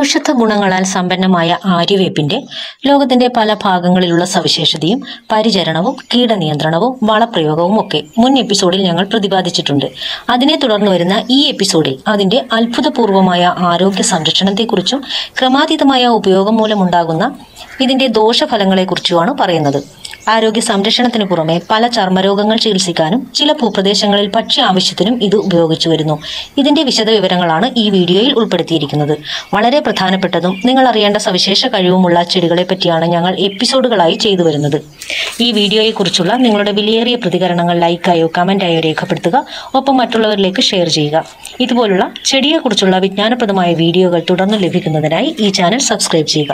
ഔഷധ ഗുണങ്ങളാൽ സമ്പന്നമായ ആര്യവേപ്പിന്റെ ലോകത്തിന്റെ പല ഭാഗങ്ങളിലുള്ള സവിശേഷതയും പരിചരണവും കീടനിയന്ത്രണവും വളപ്രയോഗവും ഒക്കെ മുൻ എപ്പിസോഡിൽ ഞങ്ങൾ പ്രതിപാദിച്ചിട്ടുണ്ട് അതിനെ തുടർന്ന് വരുന്ന ഈ എപ്പിസോഡിൽ അതിന്റെ അത്ഭുതപൂർവമായ ആരോഗ്യ സംരക്ഷണത്തെക്കുറിച്ചും ക്രമാതീതമായ ഉപയോഗം മൂലമുണ്ടാകുന്ന ഇതിന്റെ ദോഷഫലങ്ങളെക്കുറിച്ചുമാണ് പറയുന്നത് ആരോഗ്യ സംരക്ഷണത്തിന് പുറമെ പല ചർമ്മരോഗങ്ങൾ ചികിത്സിക്കാനും ചില ഭൂപ്രദേശങ്ങളിൽ ഭക്ഷ്യ ആവശ്യത്തിനും ഇത് ഉപയോഗിച്ചു വരുന്നു ഇതിന്റെ വിശദ വിവരങ്ങളാണ് ഈ വീഡിയോയിൽ ഉൾപ്പെടുത്തിയിരിക്കുന്നത് വളരെ പ്രധാനപ്പെട്ടതും നിങ്ങൾ അറിയേണ്ട സവിശേഷ കഴിവുമുള്ള ചെടികളെ പറ്റിയാണ് ഞങ്ങൾ എപ്പിസോഡുകളായി ചെയ്തു വരുന്നത് ഈ വീഡിയോയെക്കുറിച്ചുള്ള നിങ്ങളുടെ വിലയേറിയ പ്രതികരണങ്ങൾ ലൈക്കായോ കമന്റായോ രേഖപ്പെടുത്തുക ഒപ്പം മറ്റുള്ളവരിലേക്ക് ഷെയർ ചെയ്യുക ഇതുപോലുള്ള ചെടിയെക്കുറിച്ചുള്ള വിജ്ഞാനപ്രദമായ വീഡിയോകൾ തുടർന്ന് ലഭിക്കുന്നതിനായി ഈ ചാനൽ സബ്സ്ക്രൈബ് ചെയ്യുക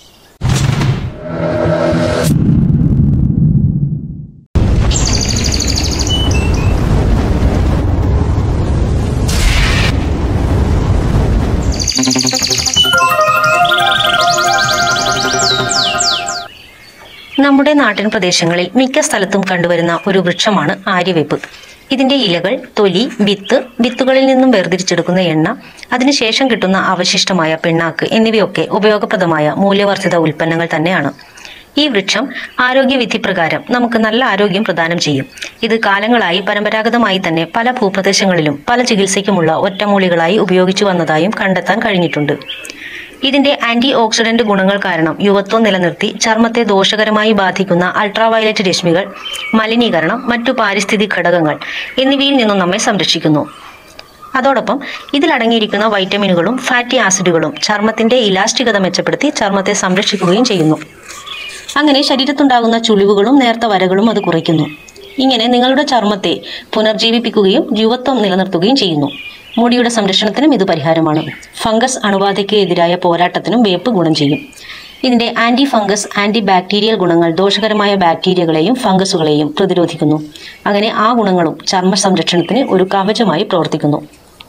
നമ്മുടെ നാട്ടിൻ പ്രദേശങ്ങളിൽ മിക്ക സ്ഥലത്തും കണ്ടുവരുന്ന ഒരു വൃക്ഷമാണ് ആര്യവേപ്പ് ഇതിന്റെ ഇലകൾ തൊലി വിത്ത് വിത്തുകളിൽ നിന്നും വേർതിരിച്ചെടുക്കുന്ന എണ്ണ അതിനുശേഷം കിട്ടുന്ന അവശിഷ്ടമായ പിണ്ണാക്ക് എന്നിവയൊക്കെ ഉപയോഗപ്രദമായ മൂല്യവർദ്ധിത ഉൽപ്പന്നങ്ങൾ തന്നെയാണ് ഈ വൃക്ഷം ആരോഗ്യവിധി പ്രകാരം നമുക്ക് നല്ല ആരോഗ്യം പ്രദാനം ചെയ്യും ഇത് കാലങ്ങളായി പരമ്പരാഗതമായി തന്നെ പല ഭൂപ്രദേശങ്ങളിലും പല ചികിത്സയ്ക്കുമുള്ള ഒറ്റമൂലികളായി ഉപയോഗിച്ചു വന്നതായും കണ്ടെത്താൻ കഴിഞ്ഞിട്ടുണ്ട് ഇതിന്റെ ആന്റി ഓക്സിഡന്റ് ഗുണങ്ങൾ കാരണം യുവത്വം നിലനിർത്തി ചർമ്മത്തെ ദോഷകരമായി ബാധിക്കുന്ന അൾട്രാവയലറ്റ് രശ്മികൾ മലിനീകരണം മറ്റു പാരിസ്ഥിതിക ഘടകങ്ങൾ എന്നിവയിൽ നിന്നും നമ്മെ സംരക്ഷിക്കുന്നു അതോടൊപ്പം ഇതിലടങ്ങിയിരിക്കുന്ന വൈറ്റമിനുകളും ഫാറ്റി ആസിഡുകളും ചർമ്മത്തിന്റെ ഇലാസ്റ്റികത മെച്ചപ്പെടുത്തി ചർമ്മത്തെ സംരക്ഷിക്കുകയും ചെയ്യുന്നു അങ്ങനെ ശരീരത്തുണ്ടാകുന്ന ചുളിവുകളും നേർത്ത വരകളും അത് കുറയ്ക്കുന്നു ഇങ്ങനെ നിങ്ങളുടെ ചർമ്മത്തെ പുനർജീവിപ്പിക്കുകയും യുവത്വം നിലനിർത്തുകയും ചെയ്യുന്നു മുടിയുടെ സംരക്ഷണത്തിനും ഇത് പരിഹാരമാണ് ഫംഗസ് അണുബാധയ്ക്ക് എതിരായ പോരാട്ടത്തിനും വേപ്പ് ഗുണം ചെയ്യും ഇതിന്റെ ആന്റി ഫംഗസ് ആന്റി ബാക്ടീരിയൽ ഗുണങ്ങൾ ദോഷകരമായ ബാക്ടീരിയകളെയും ഫംഗസുകളെയും പ്രതിരോധിക്കുന്നു അങ്ങനെ ആ ഗുണങ്ങളും ചർമ്മ സംരക്ഷണത്തിന് ഒരു കവചമായി പ്രവർത്തിക്കുന്നു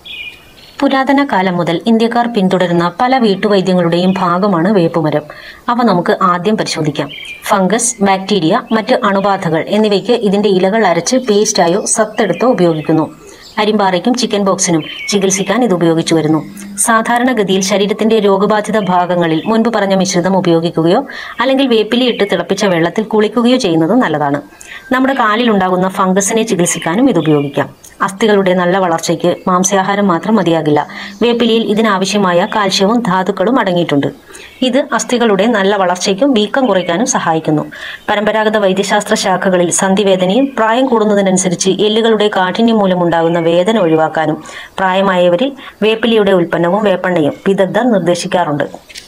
പുരാതന കാലം മുതൽ ഇന്ത്യക്കാർ പിന്തുടരുന്ന പല വീട്ടുവൈദ്യങ്ങളുടെയും ഭാഗമാണ് വേപ്പുമരം അവ നമുക്ക് ആദ്യം പരിശോധിക്കാം ഫംഗസ് ബാക്ടീരിയ മറ്റ് അണുബാധകൾ എന്നിവയ്ക്ക് ഇതിന്റെ ഇലകൾ അരച്ച് പേസ്റ്റായോ സത്തെടുത്തോ ഉപയോഗിക്കുന്നു അരിമ്പാറയ്ക്കും ചിക്കൻ ബോക്സിനും ചികിത്സിക്കാൻ ഇത് ഉപയോഗിച്ചു വരുന്നു സാധാരണഗതിയിൽ ശരീരത്തിന്റെ രോഗബാധിത ഭാഗങ്ങളിൽ മുൻപ് പറഞ്ഞ മിശ്രിതം ഉപയോഗിക്കുകയോ അല്ലെങ്കിൽ വേപ്പിലി ഇട്ട് തിളപ്പിച്ച വെള്ളത്തിൽ കുളിക്കുകയോ ചെയ്യുന്നത് നല്ലതാണ് നമ്മുടെ കാലിൽ ഉണ്ടാകുന്ന ഫംഗസിനെ ചികിത്സിക്കാനും ഇത് ഉപയോഗിക്കാം അസ്ഥികളുടെ നല്ല വളർച്ചയ്ക്ക് മാംസാഹാരം മാത്രം മതിയാകില്ല വേപ്പിലിയിൽ ഇതിനാവശ്യമായ കാൽഷ്യവും ധാതുക്കളും അടങ്ങിയിട്ടുണ്ട് ഇത് അസ്ഥികളുടെ നല്ല വളർച്ചയ്ക്കും വീക്കം കുറയ്ക്കാനും സഹായിക്കുന്നു പരമ്പരാഗത വൈദ്യശാസ്ത്ര ശാഖകളിൽ സന്ധിവേദനയും പ്രായം കൂടുന്നതിനനുസരിച്ച് എല്ലുകളുടെ കാഠിന്യം മൂലമുണ്ടാകുന്ന വേദന ഒഴിവാക്കാനും പ്രായമായവരിൽ വേപ്പിലിയുടെ ഉൽപ്പന്നവും വേപ്പെണ്ണയും വിദഗ്ധർ നിർദ്ദേശിക്കാറുണ്ട്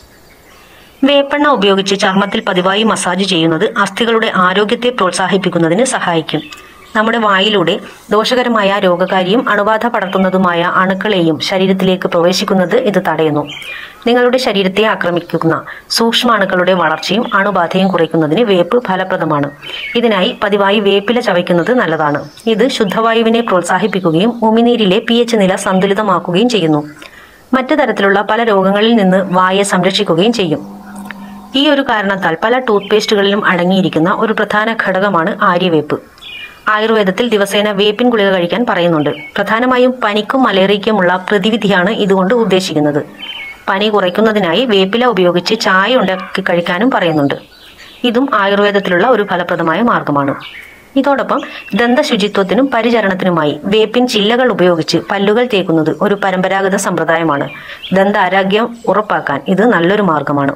വേപ്പെണ്ണ ഉപയോഗിച്ച് ചർമ്മത്തിൽ പതിവായി മസാജ് ചെയ്യുന്നത് അസ്ഥികളുടെ ആരോഗ്യത്തെ പ്രോത്സാഹിപ്പിക്കുന്നതിന് സഹായിക്കും നമ്മുടെ വായിലൂടെ ദോഷകരമായ രോഗകാരിയും അണുബാധ പടർത്തുന്നതുമായ അണുക്കളെയും ശരീരത്തിലേക്ക് പ്രവേശിക്കുന്നത് ഇത് തടയുന്നു നിങ്ങളുടെ ശരീരത്തെ ആക്രമിക്കുന്ന സൂക്ഷ്മാണുക്കളുടെ വളർച്ചയും അണുബാധയും കുറയ്ക്കുന്നതിന് വേപ്പ് ഫലപ്രദമാണ് ഇതിനായി പതിവായി വേപ്പില ചവയ്ക്കുന്നത് നല്ലതാണ് ഇത് ശുദ്ധവായുവിനെ പ്രോത്സാഹിപ്പിക്കുകയും ഉമിനീരിലെ പി എച്ച് നില സന്തുലിതമാക്കുകയും ചെയ്യുന്നു മറ്റു തരത്തിലുള്ള പല രോഗങ്ങളിൽ നിന്ന് വായെ സംരക്ഷിക്കുകയും ചെയ്യും ഈ ഒരു കാരണത്താൽ പല ടൂത്ത് പേസ്റ്റുകളിലും അടങ്ങിയിരിക്കുന്ന ഒരു പ്രധാന ഘടകമാണ് ആര്യവേപ്പ് ആയുർവേദത്തിൽ ദിവസേന വേപ്പിൻ ഗുളിക കഴിക്കാൻ പറയുന്നുണ്ട് പ്രധാനമായും പനിക്കും മലേറിയയ്ക്കുമുള്ള പ്രതിവിധിയാണ് ഇതുകൊണ്ട് ഉദ്ദേശിക്കുന്നത് പനി കുറയ്ക്കുന്നതിനായി വേപ്പില ഉപയോഗിച്ച് ചായ ഉണ്ടാക്കി കഴിക്കാനും പറയുന്നുണ്ട് ഇതും ആയുർവേദത്തിലുള്ള ഒരു ഫലപ്രദമായ മാർഗമാണ് ഇതോടൊപ്പം ദന്തശുചിത്വത്തിനും പരിചരണത്തിനുമായി വേപ്പിൻ ചില്ലകൾ ഉപയോഗിച്ച് പല്ലുകൾ തേക്കുന്നത് ഒരു പരമ്പരാഗത സമ്പ്രദായമാണ് ദന്താരോഗ്യം ഉറപ്പാക്കാൻ ഇത് നല്ലൊരു മാർഗമാണ്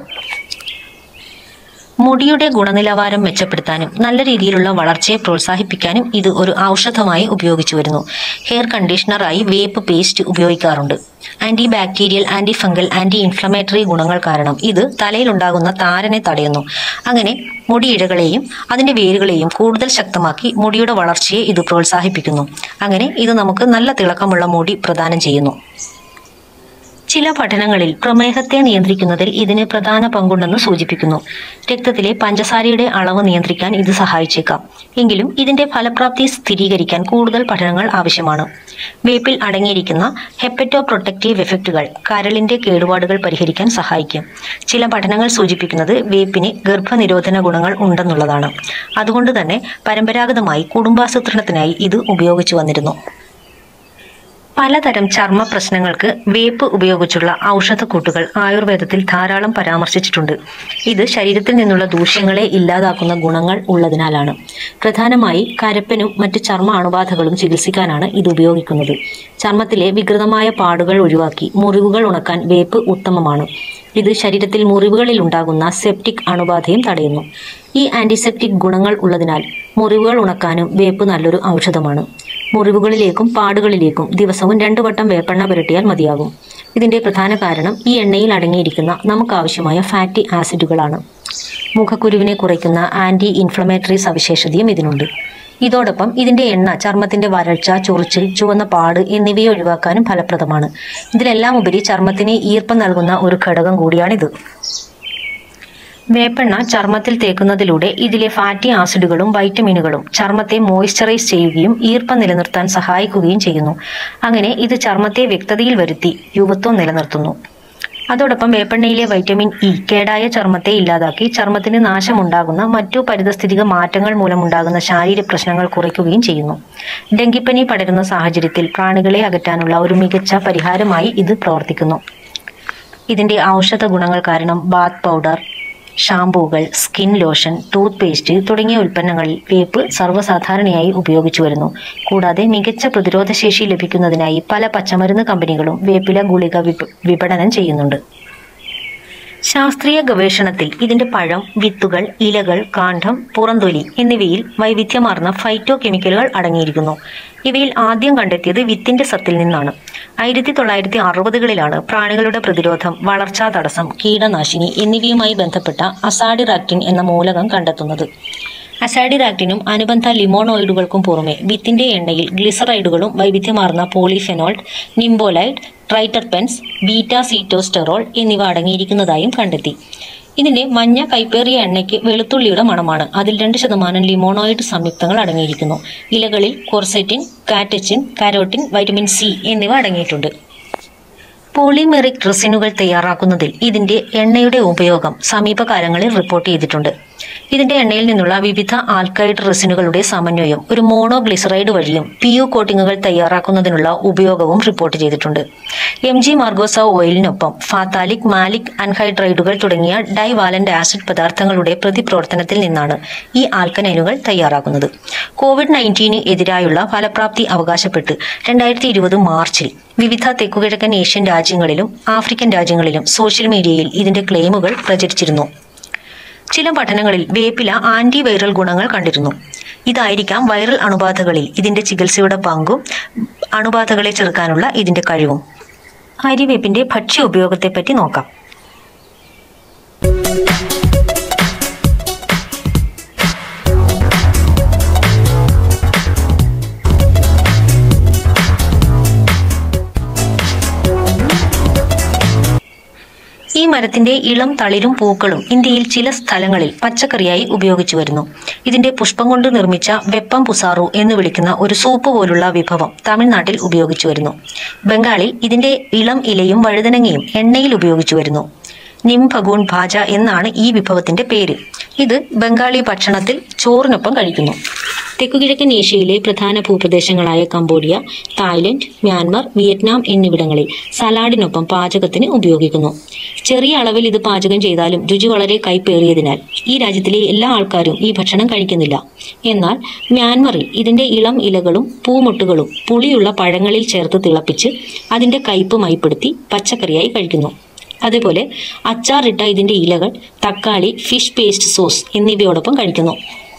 മുടിയുടെ ഗുണനിലവാരം മെച്ചപ്പെടുത്താനും നല്ല രീതിയിലുള്ള വളർച്ചയെ പ്രോത്സാഹിപ്പിക്കാനും ഇത് ഒരു ഔഷധമായി ഉപയോഗിച്ചു വരുന്നു ഹെയർ കണ്ടീഷണറായി വേപ്പ് പേസ്റ്റ് ഉപയോഗിക്കാറുണ്ട് anti bacterial anti fungal anti inflammatory ഗുണങ്ങൾ കാരണം ഇത് തലയിലുണ്ടാകുന്ന താരനെ തടയുന്നു അങ്ങനെ മുടിയിഴകളെയും അതിന്റെ വേരുകളെയും കൂടുതൽ ശക്തമാക്കി മുടിയുടെ വളർച്ചയെ ഇത് പ്രോത്സാഹിപ്പിക്കുന്നു അങ്ങനെ ഇത് നമുക്ക് നല്ല തിളക്കമുള്ള മുടി പ്രദാനം ചെയ്യുന്നു ചില പഠനങ്ങളിൽ പ്രമേഹത്തെ നിയന്ത്രിക്കുന്നതിൽ ഇതിന് പ്രധാന പങ്കുണ്ടെന്ന് സൂചിപ്പിക്കുന്നു രക്തത്തിലെ പഞ്ചസാരയുടെ അളവ് നിയന്ത്രിക്കാൻ ഇത് സഹായിച്ചേക്കാം എങ്കിലും ഇതിന്റെ ഫലപ്രാപ്തി സ്ഥിരീകരിക്കാൻ കൂടുതൽ പഠനങ്ങൾ ആവശ്യമാണ് വേപ്പിൽ അടങ്ങിയിരിക്കുന്ന ഹെപ്പറ്റോ പ്രൊട്ടക്റ്റീവ് എഫക്റ്റുകൾ കരളിന്റെ കേടുപാടുകൾ പരിഹരിക്കാൻ സഹായിക്കും ചില പഠനങ്ങൾ സൂചിപ്പിക്കുന്നത് വേപ്പിന് ഗർഭനിരോധന ഗുണങ്ങൾ ഉണ്ടെന്നുള്ളതാണ് അതുകൊണ്ട് തന്നെ പരമ്പരാഗതമായി കുടുംബാസൂത്രണത്തിനായി ഇത് ഉപയോഗിച്ചു വന്നിരുന്നു പലതരം ചർമ്മ പ്രശ്നങ്ങൾക്ക് വേപ്പ് ഉപയോഗിച്ചുള്ള ഔഷധക്കൂട്ടുകൾ ആയുർവേദത്തിൽ ധാരാളം പരാമർശിച്ചിട്ടുണ്ട് ഇത് ശരീരത്തിൽ നിന്നുള്ള ദൂഷ്യങ്ങളെ ഇല്ലാതാക്കുന്ന ഗുണങ്ങൾ ഉള്ളതിനാലാണ് പ്രധാനമായി കരപ്പനും മറ്റ് ചർമ്മ അണുബാധകളും ചികിത്സിക്കാനാണ് ഇത് ഉപയോഗിക്കുന്നത് ചർമ്മത്തിലെ വികൃതമായ പാടുകൾ ഒഴിവാക്കി മുറിവുകൾ ഉണക്കാൻ വേപ്പ് ഉത്തമമാണ് ഇത് ശരീരത്തിൽ മുറിവുകളിൽ ഉണ്ടാകുന്ന സെപ്റ്റിക് അണുബാധയും തടയുന്നു ഈ ആന്റിസെപ്റ്റിക് ഗുണങ്ങൾ ഉള്ളതിനാൽ മുറിവുകൾ ഉണക്കാനും വേപ്പ് നല്ലൊരു ഔഷധമാണ് മുറിവുകളിലേക്കും പാടുകളിലേക്കും ദിവസവും രണ്ടു വട്ടം വേപ്പെണ്ണ പുരട്ടിയാൽ മതിയാകും ഇതിന്റെ പ്രധാന കാരണം ഈ എണ്ണയിൽ അടങ്ങിയിരിക്കുന്ന നമുക്കാവശ്യമായ ഫാറ്റി ആസിഡുകളാണ് മുഖക്കുരുവിനെ കുറയ്ക്കുന്ന ആന്റി ഇൻഫ്ലമേറ്ററി സവിശേഷതയും ഇതിനുണ്ട് ഇതോടൊപ്പം ഇതിന്റെ എണ്ണ ചർമ്മത്തിന്റെ വരൾച്ച ചൊറിച്ചിൽ ചുവന്ന പാട് എന്നിവയെ ഒഴിവാക്കാനും ഫലപ്രദമാണ് ഇതിലെല്ലാം ഉപരി ചർമ്മത്തിന് ഈർപ്പം നൽകുന്ന ഒരു ഘടകം കൂടിയാണിത് വേപ്പെണ്ണ ചർമ്മത്തിൽ തേക്കുന്നതിലൂടെ ഇതിലെ ഫാറ്റി ആസിഡുകളും വൈറ്റമിനുകളും ചർമ്മത്തെ മോയ്സ്ചറൈസ് ചെയ്യുകയും ഈർപ്പം നിലനിർത്താൻ സഹായിക്കുകയും ചെയ്യുന്നു അങ്ങനെ ഇത് ചർമ്മത്തെ വ്യക്തതയിൽ വരുത്തി യുവത്വം നിലനിർത്തുന്നു അതോടൊപ്പം വേപ്പെണ്ണയിലെ വൈറ്റമിൻ ഇ കേടായ ചർമ്മത്തെ ഇല്ലാതാക്കി ചർമ്മത്തിന് നാശമുണ്ടാകുന്ന മറ്റു പരിതസ്ഥിതിക മാറ്റങ്ങൾ മൂലമുണ്ടാകുന്ന ശാരീരിക പ്രശ്നങ്ങൾ കുറയ്ക്കുകയും ചെയ്യുന്നു ഡെങ്കിപ്പനി പടരുന്ന സാഹചര്യത്തിൽ പ്രാണികളെ അകറ്റാനുള്ള ഒരു മികച്ച പരിഹാരമായി ഇത് പ്രവർത്തിക്കുന്നു ഇതിന്റെ ഔഷധ ഗുണങ്ങൾ കാരണം ബാത്ത് പൗഡർ ഷാംപൂകൾ സ്കിൻ ലോഷൻ ടൂത്ത് പേസ്റ്റ് തുടങ്ങിയ ഉൽപ്പന്നങ്ങളിൽ വേപ്പ് സർവ്വസാധാരണയായി ഉപയോഗിച്ചു വരുന്നു കൂടാതെ മികച്ച പ്രതിരോധശേഷി ലഭിക്കുന്നതിനായി പല പച്ചമരുന്ന് കമ്പനികളും വേപ്പില ഗുളിക വിപ- വിപണനം ചെയ്യുന്നുണ്ട് ശാസ്ത്രീയ ഗവേഷണത്തിൽ ഇതിന്റെ പഴം വിത്തുകൾ ഇലകൾ കാണ്ഡം പുറന്തൊലി എന്നിവയിൽ വൈവിധ്യമാർന്ന ഫൈറ്റോ കെമിക്കലുകൾ അടങ്ങിയിരിക്കുന്നു ഇവയിൽ ആദ്യം കണ്ടെത്തിയത് വിത്തിന്റെ സത്തിൽ നിന്നാണ് ആയിരത്തി തൊള്ളായിരത്തി അറുപതുകളിലാണ് പ്രാണികളുടെ പ്രതിരോധം വളർച്ചാ തടസ്സം കീടനാശിനി എന്നിവയുമായി ബന്ധപ്പെട്ട അസാഡിറാക്റ്റിൻ എന്ന മൂലകം കണ്ടെത്തുന്നത് അസാഡിറാക്റ്റിനും അനുബന്ധ ലിമോണോയിഡുകൾക്കും പുറമെ വിത്തിന്റെ എണ്ണയിൽ ഗ്ലിസറൈഡുകളും വൈവിധ്യമാർന്ന പോളിഫെനോൾ നിംബോലൈഡ് ട്രൈറ്റർപെൻസ് ബീറ്റാ സീറ്റോസ്റ്റെറോൾ എന്നിവ അടങ്ങിയിരിക്കുന്നതായും കണ്ടെത്തി ഇതിന്റെ മഞ്ഞ കൈപ്പേറിയ എണ്ണയ്ക്ക് വെളുത്തുള്ളിയുടെ മണമാണ് അതിൽ രണ്ട് ശതമാനം ലിമോണോയിഡ് സംയുക്തങ്ങൾ അടങ്ങിയിരിക്കുന്നു ഇലകളിൽ quercetin catechin carotene vitamin C എന്നിവ അടങ്ങിയിട്ടുണ്ട് പോളിമെറിക് റെസിനുകൾ തയ്യാറാക്കുന്നതിൽ ഇതിന്റെ എണ്ണയുടെ ഉപയോഗം സമീപകാലങ്ങളിൽ റിപ്പോർട്ട് ചെയ്തിട്ടുണ്ട് ഇതിന്റെ എണ്ണയിൽ നിന്നുള്ള വിവിധ ആൽക്കൈഡ് റെസിനുകളുടെ സമന്വയം ഒരു മോണോഗ്ലിസറൈഡ് വഴിയും പി യു കോട്ടിങ്ങുകൾ തയ്യാറാക്കുന്നതിനുള്ള ഉപയോഗവും റിപ്പോർട്ട് ചെയ്തിട്ടുണ്ട് എം ജി മാർഗോസ ഓയിലിനൊപ്പം ഫാത്താലിക് മാലിക് അൻഹൈഡ്രൈഡുകൾ തുടങ്ങിയ ഡൈവാലന്റ് ആസിഡ് പദാർത്ഥങ്ങളുടെ പ്രതിപ്രവർത്തനത്തിൽ നിന്നാണ് ഈ ആൽക്കനൈനുകൾ തയ്യാറാക്കുന്നത് കോവിഡ് നയൻറ്റീന് എതിരായുള്ള ഫലപ്രാപ്തി അവകാശപ്പെട്ട് രണ്ടായിരത്തി ഇരുപത് മാർച്ചിൽ വിവിധ തെക്കുകിഴക്കൻ ഏഷ്യൻ രാജ്യങ്ങളിലും ആഫ്രിക്കൻ രാജ്യങ്ങളിലും സോഷ്യൽ മീഡിയയിൽ ഇതിന്റെ ക്ലെയിമുകൾ പ്രചരിച്ചിരുന്നു ചില പഠനങ്ങളിൽ വേപ്പില ആന്റി വൈറൽ ഗുണങ്ങൾ കണ്ടിരുന്നു ഇതായിരിക്കാം വൈറൽ അണുബാധകളിൽ ഇതിന്റെ ചികിത്സയുടെ പങ്കും അണുബാധകളെ ചെറുക്കാനുള്ള ഇതിന്റെ കഴിവും അരിവേപ്പിന്റെ ഭക്ഷ്യ ഉപയോഗത്തെപ്പറ്റി നോക്കാം ഈ മരത്തിന്റെ ഇളം തളിരും പൂക്കളും ഇന്ത്യയിൽ ചില സ്ഥലങ്ങളിൽ പച്ചക്കറിയായി ഉപയോഗിച്ചു വരുന്നു ഇതിന്റെ പുഷ്പം കൊണ്ട് നിർമ്മിച്ച വെപ്പം പുസാറു എന്ന് വിളിക്കുന്ന ഒരു സൂപ്പ് പോലുള്ള വിഭവം തമിഴ്നാട്ടിൽ ഉപയോഗിച്ചു വരുന്നു ബംഗാളിൽ ഇതിന്റെ ഇളം ഇലയും വഴുതനങ്ങയും എണ്ണയിൽ ഉപയോഗിച്ചു വരുന്നു നിം ഭഗൂൺ ഭാജ എന്നാണ് ഈ വിഭവത്തിന്റെ പേര് ഇത് ബംഗാളി ഭക്ഷണത്തിൽ ചോറിനൊപ്പം കഴിക്കുന്നു തെക്കുകിഴക്കൻ ഏഷ്യയിലെ പ്രധാന ഭൂപ്രദേശങ്ങളായ കംബോഡിയ തായ്ലൻഡ് മ്യാൻമർ വിയറ്റ്നാം എന്നിവിടങ്ങളിൽ സലാഡിനൊപ്പം പാചകത്തിന് ഉപയോഗിക്കുന്നു ചെറിയ അളവിൽ ഇത് പാചകം ചെയ്താലും രുചി വളരെ കൈപ്പേറിയതിനാൽ ഈ രാജ്യത്തിലെ എല്ലാ ആൾക്കാരും ഈ ഭക്ഷണം കഴിക്കുന്നില്ല എന്നാൽ മ്യാൻമറിൽ ഇതിന്റെ ഇളം ഇലകളും പൂമൊട്ടുകളും പുളിയുള്ള പഴങ്ങളിൽ ചേർത്ത് തിളപ്പിച്ച് അതിന്റെ കയ്പ് മൈപ്പെടുത്തി പച്ചക്കറിയായി കഴിക്കുന്നു അതുപോലെ അച്ചാറിട്ട ഇതിന്റെ ഇലകൾ തക്കാളി ഫിഷ് പേസ്റ്റ് സോസ് എന്നിവയോടൊപ്പം കഴിക്കുന്നു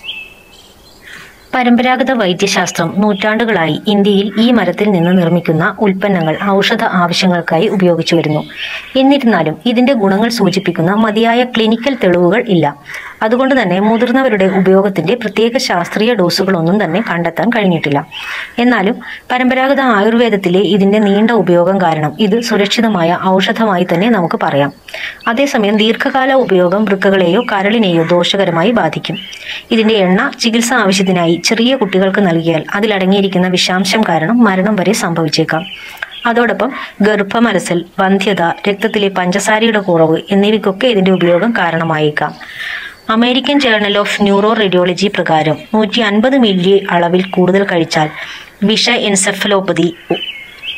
പരമ്പരാഗത വൈദ്യശാസ്ത്രം നൂറ്റാണ്ടുകളായി ഇന്ത്യയിൽ ഈ മരത്തിൽ നിന്ന് നിർമ്മിക്കുന്ന ഉൽപ്പന്നങ്ങൾ ഔഷധ ആവശ്യങ്ങൾക്കായി ഉപയോഗിച്ചു വരുന്നു എന്നിരുന്നാലും ഇതിന്റെ ഗുണങ്ങൾ സൂചിപ്പിക്കുന്ന മതിയായ ക്ലിനിക്കൽ തെളിവുകൾ ഇല്ല അതുകൊണ്ട് തന്നെ മുതിർന്നവരുടെ ഉപയോഗത്തിന്റെ പ്രത്യേക ശാസ്ത്രീയ ഡോസുകളൊന്നും തന്നെ കണ്ടെത്താൻ കഴിഞ്ഞിട്ടില്ല എന്നാലും പരമ്പരാഗത ആയുർവേദത്തിലെ ഇതിന്റെ നീണ്ട ഉപയോഗം കാരണം ഇത് സുരക്ഷിതമായ ഔഷധമായി തന്നെ നമുക്ക് പറയാം അതേസമയം ദീർഘകാല ഉപയോഗം വൃക്കകളെയോ കരളിനെയോ ദോഷകരമായി ബാധിക്കും ഇതിന്റെ എണ്ണ ചികിത്സ ആവശ്യത്തിനായി ചെറിയ കുട്ടികൾക്ക് നൽകിയാൽ അതിലടങ്ങിയിരിക്കുന്ന വിഷാംശം കാരണം മരണം വരെ സംഭവിച്ചേക്കാം അതോടൊപ്പം ഗർഭമലസൽ വന്ധ്യത രക്തത്തിലെ പഞ്ചസാരയുടെ കുറവ് എന്നിവയ്ക്കൊക്കെ ഇതിന്റെ ഉപയോഗം കാരണമായേക്കാം American journal of neuro radiology പ്രകാരം നൂറ്റി അൻപത് മില്ലി അളവിൽ കൂടുതൽ കഴിച്ചാൽ വിഷ എൻസെഫലോപ്പതി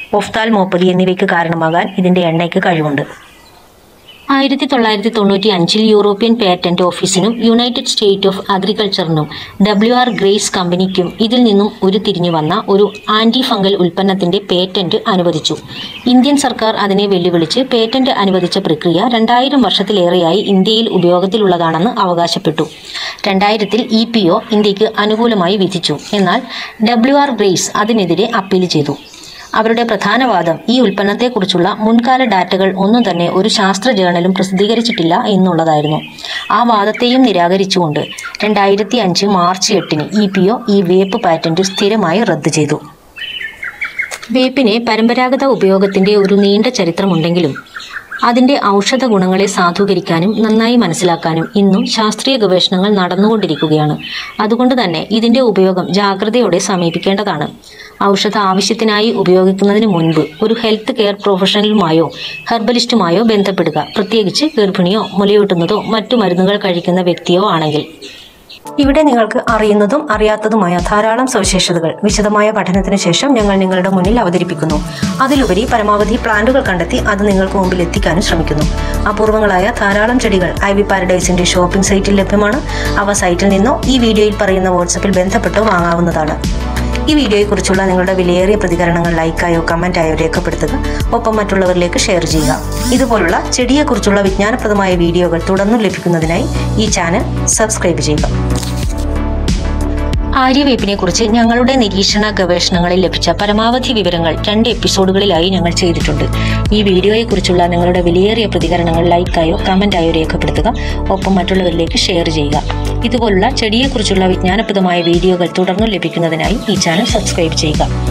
ഒഫ്താൽമോപ്പതി എന്നിവയ്ക്ക് കാരണമാകാൻ ഇതിന്റെ എണ്ണയ്ക്ക് കഴിവുണ്ട് ആയിരത്തി തൊള്ളായിരത്തി തൊണ്ണൂറ്റി അഞ്ചിൽ യൂറോപ്യൻ പേറ്റന്റ് ഓഫീസിനും യുണൈറ്റഡ് സ്റ്റേറ്റ് ഓഫ് അഗ്രികൾച്ചറിനും ഡബ്ല്യു ആർ ഗ്രേസ് കമ്പനിക്കും ഇതിൽ നിന്നും ഉരുത്തിരിഞ്ഞു വന്ന ഒരു ആന്റി ഫംഗൽ ഉൽപ്പന്നത്തിന്റെ പേറ്റന്റ് അനുവദിച്ചു ഇന്ത്യൻ സർക്കാർ അതിനെ വെല്ലുവിളിച്ച് പേറ്റന്റ് അനുവദിച്ച പ്രക്രിയ രണ്ടായിരം വർഷത്തിലേറെയായി ഇന്ത്യയിൽ ഉപയോഗത്തിലുള്ളതാണെന്ന് അവകാശപ്പെട്ടു രണ്ടായിരത്തിൽ ഇ പി ഒ ഇന്ത്യക്ക് അനുകൂലമായി വിധിച്ചു എന്നാൽ ഡബ്ല്യു ആർ ഗ്രേസ് അതിനെതിരെ അപ്പീൽ ചെയ്തു അവരുടെ പ്രധാന വാദം ഈ ഉൽപ്പന്നത്തെക്കുറിച്ചുള്ള മുൻകാല ഡാറ്റകൾ ഒന്നും തന്നെ ഒരു ശാസ്ത്ര ജേണലും പ്രസിദ്ധീകരിച്ചിട്ടില്ല എന്നുള്ളതായിരുന്നു ആ വാദത്തെയും നിരാകരിച്ചുകൊണ്ട് രണ്ടായിരത്തി അഞ്ച് മാർച്ച് എട്ടിന് ഇ പി ഒ ഈ വേപ്പ് പാറ്റന്റ് സ്ഥിരമായി റദ്ദു ചെയ്തു വേപ്പിനെ പരമ്പരാഗത ഉപയോഗത്തിന്റെ ഒരു നീണ്ട ചരിത്രമുണ്ടെങ്കിലും അതിന്റെ ഔഷധ ഗുണങ്ങളെ സാധൂകരിക്കാനും നന്നായി മനസ്സിലാക്കാനും ഇന്നും ശാസ്ത്രീയ ഗവേഷണങ്ങൾ നടന്നുകൊണ്ടിരിക്കുകയാണ് അതുകൊണ്ട് തന്നെ ഇതിന്റെ ഉപയോഗം ജാഗ്രതയോടെ സമീപിക്കേണ്ടതാണ് ഔഷധ ആവശ്യത്തിനായി ഉപയോഗിക്കുന്നതിന് മുൻപ് ഒരു ഹെൽത്ത് കെയർ പ്രൊഫഷണലുമായോ ഹെർബലിസ്റ്റുമായോ ബന്ധപ്പെടുക പ്രത്യേകിച്ച് ഗർഭിണിയോ മുലയൂട്ടുന്നതോ മറ്റു മരുന്നുകൾ കഴിക്കുന്ന വ്യക്തിയോ ആണെങ്കിൽ ഇവിടെ നിങ്ങൾക്ക് അറിയുന്നതും അറിയാത്തതുമായ ധാരാളം സവിശേഷതകൾ വിശദമായ പഠനത്തിന് ശേഷം ഞങ്ങൾ നിങ്ങളുടെ മുന്നിൽ അവതരിപ്പിക്കുന്നു അതിലുപരി പരമാവധി പ്ലാന്റുകൾ കണ്ടെത്തി അത് നിങ്ങൾക്ക് മുമ്പിൽ എത്തിക്കാനും ശ്രമിക്കുന്നു അപൂർവങ്ങളായ ധാരാളം ചെടികൾ ഐ വി പാരഡൈസിന്റെ ഷോപ്പിംഗ് സൈറ്റിൽ ലഭ്യമാണ് അവ സൈറ്റിൽ നിന്നോ ഈ വീഡിയോയിൽ പറയുന്ന വാട്സപ്പിൽ ബന്ധപ്പെട്ടോ വാങ്ങാവുന്നതാണ് ഈ വീഡിയോയെക്കുറിച്ചുള്ള നിങ്ങളുടെ വിലയേറിയ പ്രതികരണങ്ങൾ ലൈക്കായോ കമന്റായോ രേഖപ്പെടുത്തുക ഒപ്പം മറ്റുള്ളവരിലേക്ക് ഷെയർ ചെയ്യുക ഇതുപോലുള്ള ചെടിയെക്കുറിച്ചുള്ള വിജ്ഞാനപ്രദമായ വീഡിയോകൾ തുടർന്നും ലഭിക്കുന്നതിനായി ഈ ചാനൽ സബ്സ്ക്രൈബ് ചെയ്യുക ആര്യവേപ്പിനെ കുറിച്ച് ഞങ്ങളുടെ നിരീക്ഷണ ഗവേഷണങ്ങളിൽ ലഭിച്ച പരമാവധി വിവരങ്ങൾ രണ്ട് എപ്പിസോഡുകളിലായി ഞങ്ങൾ ചെയ്തിട്ടുണ്ട് ഈ വീഡിയോയെക്കുറിച്ചുള്ള നിങ്ങളുടെ വിലയേറിയ പ്രതികരണങ്ങൾ ലൈക്കായോ കമന്റായോ രേഖപ്പെടുത്തുക ഒപ്പം മറ്റുള്ളവരിലേക്ക് ഷെയർ ചെയ്യുക ഇതുപോലുള്ള ചെടിയെക്കുറിച്ചുള്ള വിജ്ഞാനപ്രദമായ വീഡിയോകൾ തുടർന്നും ലഭിക്കുന്നതിനായി ഈ ചാനൽ സബ്സ്ക്രൈബ് ചെയ്യുക